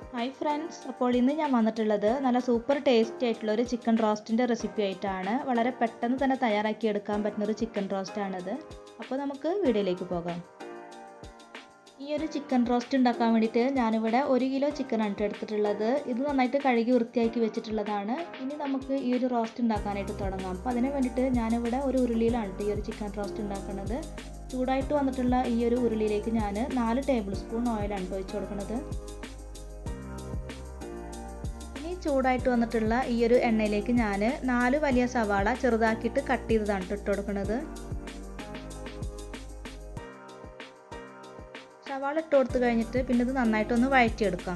hi friends അപ്പോൾ ഇന്ന് ഞാൻ വന്നിട്ടുള്ളത് നല്ല സൂപ്പർ ടേസ്റ്റി ആയിട്ടുള്ള ഒരു ചിക്കൻ റോസ്റ്റിൻ്റെ റെസിപ്പി ആയിട്ടാണ് വളരെ പെട്ടെന്ന് തന്നെ തയ്യാറാക്കി എടുക്കാൻ പറ്റുന്ന ഒരു ചിക്കൻ റോസ്റ്റാണിത് അപ്പോൾ നമുക്ക് വീഡിയോയിലേക്ക് പോകാം ഈ ഒരു ചിക്കൻ റോസ്റ്റ് ഉണ്ടാക്കാൻ വേണ്ടിയിട്ട് ഞാനിവിടെ ഒരു കിലോ ചിക്കനാണ് എടുത്തിട്ടുള്ളത് ഇത് നന്നായിട്ട് കഴുകി വൃത്തിയാക്കി വെച്ചിട്ടുള്ളതാണ് ഇനി നമുക്ക് ഈ ഒരു റോസ്റ്റ് ഉണ്ടാക്കാനായിട്ട് തുടങ്ങാം അപ്പോൾ അതിന് വേണ്ടിയിട്ട് ഞാനിവിടെ ഒരു ഉരുളിയിലാണ് ഈ ഒരു ചിക്കൻ റോസ്റ്റ് ഉണ്ടാക്കുന്നത് ചൂടായിട്ട് വന്നിട്ടുള്ള ഈ ഒരു ഉരുളിയിലേക്ക് ഞാൻ നാല് ടേബിൾ സ്പൂൺ ഓയിലാണ് ഒഴിച്ചു കൊടുക്കുന്നത് ഇനി ചൂടായിട്ട് വന്നിട്ടുള്ള ഈ ഒരു എണ്ണയിലേക്ക് ഞാൻ നാല് വലിയ സവാള ചെറുതാക്കിയിട്ട് കട്ട് ചെയ്തതാണ് ഇട്ട് കൊടുക്കുന്നത് സവാള ഇട്ട് കൊടുത്ത് കഴിഞ്ഞിട്ട് പിന്നെ ഇത് നന്നായിട്ടൊന്ന് വഴറ്റിയെടുക്കാം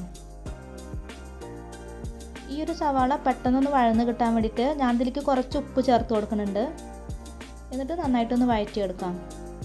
ഈ ഒരു സവാള പെട്ടെന്നൊന്ന് വഴന്ന് കിട്ടാൻ വേണ്ടിയിട്ട് ഞാൻ ഇതിലേക്ക് കുറച്ച് ഉപ്പ് ചേർത്ത് കൊടുക്കുന്നുണ്ട് എന്നിട്ട് നന്നായിട്ടൊന്ന് വഴറ്റിയെടുക്കാം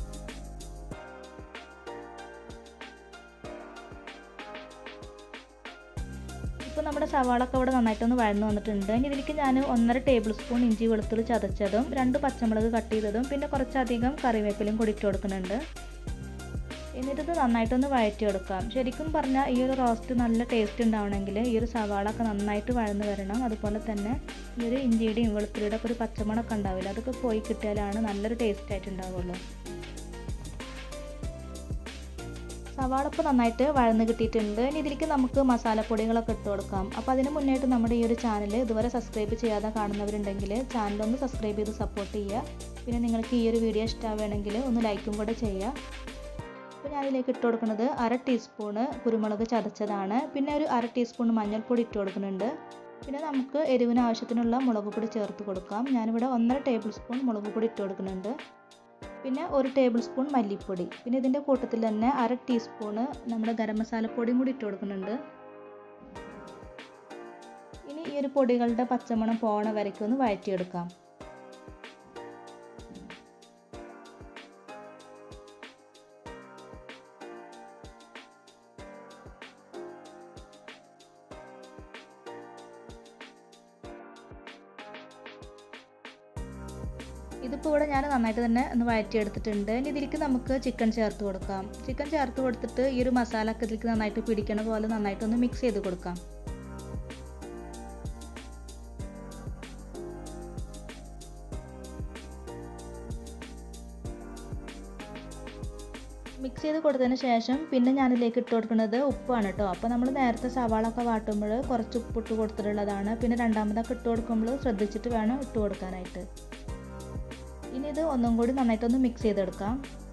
ഇപ്പോൾ നമ്മുടെ സവാളൊക്കെ ഇവിടെ നന്നായിട്ടൊന്ന് വഴന്ന് വന്നിട്ടുണ്ട് ഇനി ഇതിലേക്ക് ഞാൻ ഒന്നര ടേബിൾ സ്പൂൺ ഇഞ്ചി വെളുത്തുള്ളി ചതച്ചതും രണ്ട് പച്ചമുളക് കട്ട് ചെയ്തതും പിന്നെ കുറച്ചധികം കറിവേപ്പിലയും കൂടി ഇട്ട് കൊടുക്കുന്നുണ്ട് എന്നിട്ടിത് നന്നായിട്ടൊന്ന് വഴറ്റിയെടുക്കാം ശരിക്കും പറഞ്ഞാൽ ഈ ഒരു റോസ്റ്റ് നല്ല ടേസ്റ്റ് ഉണ്ടാവണമെങ്കിൽ ഈ ഒരു സവാളൊക്കെ നന്നായിട്ട് വഴന്ന് വരണം അതുപോലെ തന്നെ ഈ ഒരു ഇഞ്ചിയുടെയും വെളുത്തുള്ളിയുടെ ഒക്കെ ഒരു പച്ചമണമൊക്കെ ഉണ്ടാവില്ല അതൊക്കെ പോയി കിട്ടിയാലാണ് നല്ലൊരു ടേസ്റ്റ് ആയിട്ട് ഉണ്ടാവുള്ളൂ സവാള ഇപ്പോൾ നന്നായിട്ട് വഴന്ന് കിട്ടിയിട്ടുണ്ട് ഇനി ഇതിലേക്ക് നമുക്ക് മസാലപ്പൊടികളൊക്കെ ഇട്ട് കൊടുക്കാം അപ്പോൾ അതിന് മുന്നായിട്ട് നമ്മുടെ ഈ ഒരു ചാനൽ ഇതുവരെ സബ്സ്ക്രൈബ് ചെയ്യാതെ കാണുന്നവരുണ്ടെങ്കിൽ ചാനലൊന്ന് സബ്സ്ക്രൈബ് ചെയ്ത് സപ്പോർട്ട് ചെയ്യുക പിന്നെ നിങ്ങൾക്ക് ഈ ഒരു വീഡിയോ ഇഷ്ടമാവുകയാണെങ്കിൽ ഒന്ന് ലൈക്കും കൂടെ ചെയ്യുക അപ്പോൾ ഞാനിതിലേക്ക് ഇട്ട് കൊടുക്കുന്നത് അര ടീസ്പൂണ് കുരുമുളക് ചതച്ചതാണ് പിന്നെ ഒരു അര ടീസ്പൂൺ മഞ്ഞൾപ്പൊടി ഇട്ട് കൊടുക്കുന്നുണ്ട് പിന്നെ നമുക്ക് എരിവിന് ആവശ്യത്തിനുള്ള മുളക് പൊടി ചേർത്ത് കൊടുക്കാം ഞാനിവിടെ ഒന്നര ടേബിൾ സ്പൂൺ മുളക് പൊടി ഇട്ട് കൊടുക്കുന്നുണ്ട് പിന്നെ ഒരു ടേബിൾ സ്പൂൺ മല്ലിപ്പൊടി പിന്നെ ഇതിൻ്റെ കൂട്ടത്തിൽ തന്നെ അര ടീസ്പൂണ് നമ്മുടെ ഗരം മസാലപ്പൊടിയും കൂടി ഇട്ട് കൊടുക്കുന്നുണ്ട് ഇനി ഈ ഒരു പൊടികളുടെ പച്ചമണം പോണ വരയ്ക്ക് ഒന്ന് വഴറ്റിയെടുക്കാം ഇതിപ്പോൾ ഇവിടെ ഞാൻ നന്നായിട്ട് തന്നെ ഒന്ന് വഴറ്റിയെടുത്തിട്ടുണ്ട് ഇനി ഇതിലേക്ക് നമുക്ക് ചിക്കൻ ചേർത്ത് കൊടുക്കാം ചിക്കൻ ചേർത്ത് കൊടുത്തിട്ട് ഈ ഒരു മസാല ഒക്കെ ഇതിലേക്ക് നന്നായിട്ട് പിടിക്കണ പോലെ നന്നായിട്ടൊന്ന് മിക്സ് ചെയ്ത് കൊടുക്കാം മിക്സ് ചെയ്ത് കൊടുത്തതിന് ശേഷം പിന്നെ ഞാനിതിലേക്ക് ഇട്ട് കൊടുക്കുന്നത് ഉപ്പാണ് കേട്ടോ അപ്പോൾ നമ്മൾ നേരത്തെ സവാളൊക്കെ വാട്ടുമ്പോൾ കുറച്ച് ഉപ്പ് ഇട്ട് കൊടുത്തിട്ടുള്ളതാണ് പിന്നെ രണ്ടാമതൊക്കെ ഇട്ട് കൊടുക്കുമ്പോൾ ശ്രദ്ധിച്ചിട്ട് വേണം ഇട്ട് കൊടുക്കാനായിട്ട് ഇനി ഇത് ഒന്നും കൂടി നന്നായിട്ടൊന്ന് മിക്സ് ചെയ്തെടുക്കാം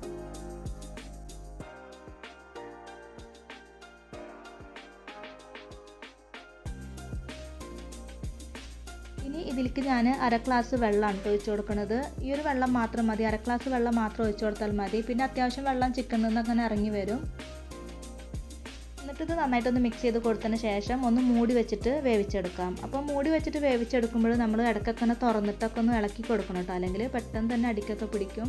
ഇനി ഇതിലേക്ക് ഞാൻ അര ഗ്ലാസ് വെള്ളമാണ് ഒഴിച്ചു കൊടുക്കുന്നത് ഈ ഒരു വെള്ളം മാത്രം മതി അര ഗ്ലാസ് വെള്ളം മാത്രം ഒഴിച്ചു കൊടുത്താൽ മതി പിന്നെ അത്യാവശ്യം വെള്ളം ചിക്കനിൽ നിന്ന് അങ്ങനെ ഇറങ്ങി വരും എന്നിട്ട് ഇത് നന്നായിട്ടൊന്ന് മിക്സ് ചെയ്ത് കൊടുത്തതിന് ശേഷം ഒന്ന് മൂടി വെച്ചിട്ട് വേവിച്ചെടുക്കാം അപ്പോൾ മൂടി വെച്ചിട്ട് വേവിച്ചെടുക്കുമ്പോൾ നമ്മൾ ഇടയ്ക്കൊക്കെ ഒന്ന് തുറന്നിട്ടൊക്കെ ഒന്ന് ഇളക്കി കൊടുക്കണം കേട്ടോ അല്ലെങ്കിൽ പെട്ടെന്ന് തന്നെ അടിക്കൊക്കെ പിടിക്കും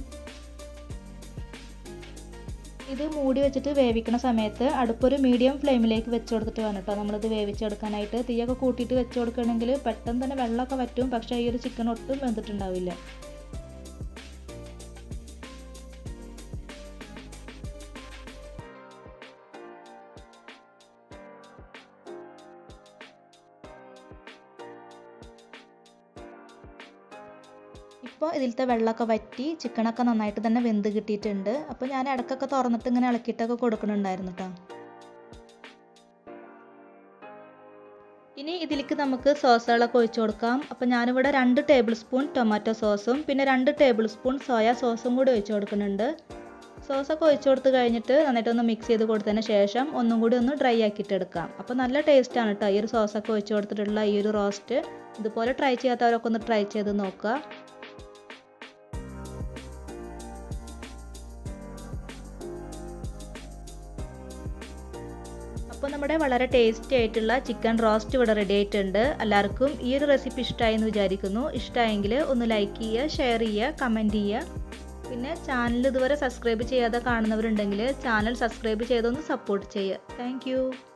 ഇത് മൂടി വെച്ചിട്ട് വേവിക്കുന്ന സമയത്ത് അടുപ്പൊരു മീഡിയം ഫ്ലെയിമിലേക്ക് വെച്ച് കൊടുത്തിട്ട് വേണം കേട്ടോ നമ്മളിത് വേവിച്ചെടുക്കാനായിട്ട് തീയൊക്കെ കൂട്ടിയിട്ട് വെച്ച് കൊടുക്കുകയാണെങ്കിൽ പെട്ടെന്ന് തന്നെ വെള്ളമൊക്കെ വറ്റും പക്ഷേ ഈ ഒരു ചിക്കൻ ഒട്ടും വെന്തിട്ടുണ്ടാവില്ല ഇപ്പോൾ ഇതിലത്തെ വെള്ളമൊക്കെ വറ്റി ചിക്കനൊക്കെ നന്നായിട്ട് തന്നെ വെന്ത് കിട്ടിയിട്ടുണ്ട് അപ്പോൾ ഞാൻ ഇടയ്ക്കൊക്കെ തുറന്നിട്ട് ഇങ്ങനെ ഇളക്കിയിട്ടൊക്കെ കൊടുക്കുന്നുണ്ടായിരുന്നു കേട്ടോ ഇനി ഇതിലേക്ക് നമുക്ക് സോസുകളൊക്കെ ഒഴിച്ചു കൊടുക്കാം അപ്പോൾ ഞാനിവിടെ രണ്ട് ടേബിൾ സ്പൂൺ ടൊമാറ്റോ സോസും പിന്നെ രണ്ട് ടേബിൾ സ്പൂൺ സോയ സോസും കൂടി ഒഴിച്ചു കൊടുക്കുന്നുണ്ട് സോസൊക്കെ ഒഴിച്ചു കൊടുത്ത് കഴിഞ്ഞിട്ട് നന്നായിട്ടൊന്ന് മിക്സ് ചെയ്ത് കൊടുത്തതിന് ശേഷം ഒന്നും കൂടി ഒന്ന് ഡ്രൈ ആക്കിയിട്ട് എടുക്കാം അപ്പോൾ നല്ല ടേസ്റ്റാണ് കേട്ടോ ഈ ഒരു സോസൊക്കെ ഒഴിച്ചു കൊടുത്തിട്ടുള്ള ഈ ഒരു റോസ്റ്റ് ഇതുപോലെ ട്രൈ ചെയ്യാത്തവരൊക്കെ ഒന്ന് ട്രൈ ചെയ്ത് നോക്കുക അപ്പോൾ നമ്മുടെ വളരെ ടേസ്റ്റി ആയിട്ടുള്ള ചിക്കൻ റോസ്റ്റ് ഇവിടെ റെഡി ആയിട്ടുണ്ട് എല്ലാവർക്കും ഈ ഒരു റെസിപ്പി ഇഷ്ടമായി എന്ന് വിചാരിക്കുന്നു ഇഷ്ടമായെങ്കിൽ ഒന്ന് ലൈക്ക് ചെയ്യുക ഷെയർ ചെയ്യുക കമൻറ്റ് ചെയ്യുക പിന്നെ ചാനൽ ഇതുവരെ സബ്സ്ക്രൈബ് ചെയ്യാതെ കാണുന്നവരുണ്ടെങ്കിൽ ചാനൽ സബ്സ്ക്രൈബ് ചെയ്തൊന്ന് സപ്പോർട്ട് ചെയ്യുക താങ്ക്